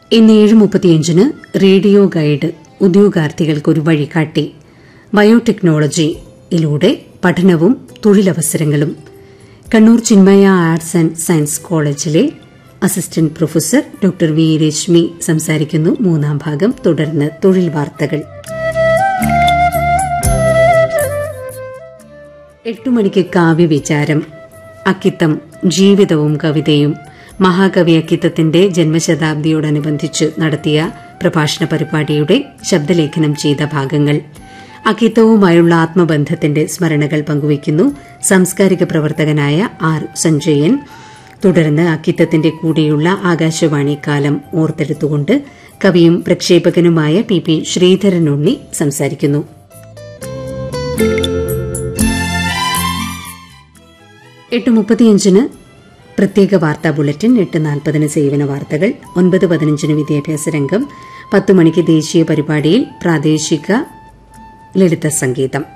ഇന്ന് ഏഴ് മുപ്പത്തിയഞ്ചിന് റേഡിയോ ഗൈഡ് ഉദ്യോഗാർത്ഥികൾക്കൊരു വഴികാട്ടി ബയോടെക്നോളജിയിലൂടെ പഠനവും തൊഴിലവസരങ്ങളും Kannur Chinmaya arts and science കോളേജിലെ assistant professor doctor V Reshmi സംസാരിക്കുന്നു മൂന്നാം ഭാഗം തുടർന്ന് തൊഴിൽ വാർത്തകൾ എട്ടു മണിക്ക് കാവ്യവിചാരം അക്കിത്തം ജീവിതവും കവിതയും മഹാകവി അക്കിത്തത്തിന്റെ ജന്മശതാബ്ദിയോടനുബന്ധിച്ച് നടത്തിയ പ്രഭാഷണ പരിപാടിയുടെ ശബ്ദലേഖനം ചെയ്ത ഭാഗങ്ങൾ അക്കിത്തവുമായുള്ള ആത്മബന്ധത്തിന്റെ സ്മരണകൾ പങ്കുവയ്ക്കുന്നു സാംസ്കാരിക പ്രവർത്തകനായ ആർ സഞ്ജയൻ തുടർന്ന് അക്കിത്തത്തിന്റെ കൂടെയുള്ള ആകാശവാണി കാലം ഓർത്തെടുത്തുകൊണ്ട് കവിയും പ്രക്ഷേപകനുമായ പി പി ശ്രീധരൻ ഉണ്ണി സംസാരിക്കുന്നു എട്ട് മുപ്പത്തിയഞ്ചിന് പ്രത്യേക വാർത്താ ബുള്ളറ്റിൻ എട്ട് നാൽപ്പതിന് സേവന വാർത്തകൾ ഒൻപത് പതിനഞ്ചിന് വിദ്യാഭ്യാസ രംഗം പത്ത് മണിക്ക് ദേശീയ പരിപാടിയിൽ പ്രാദേശിക ലളിത സംഗീതം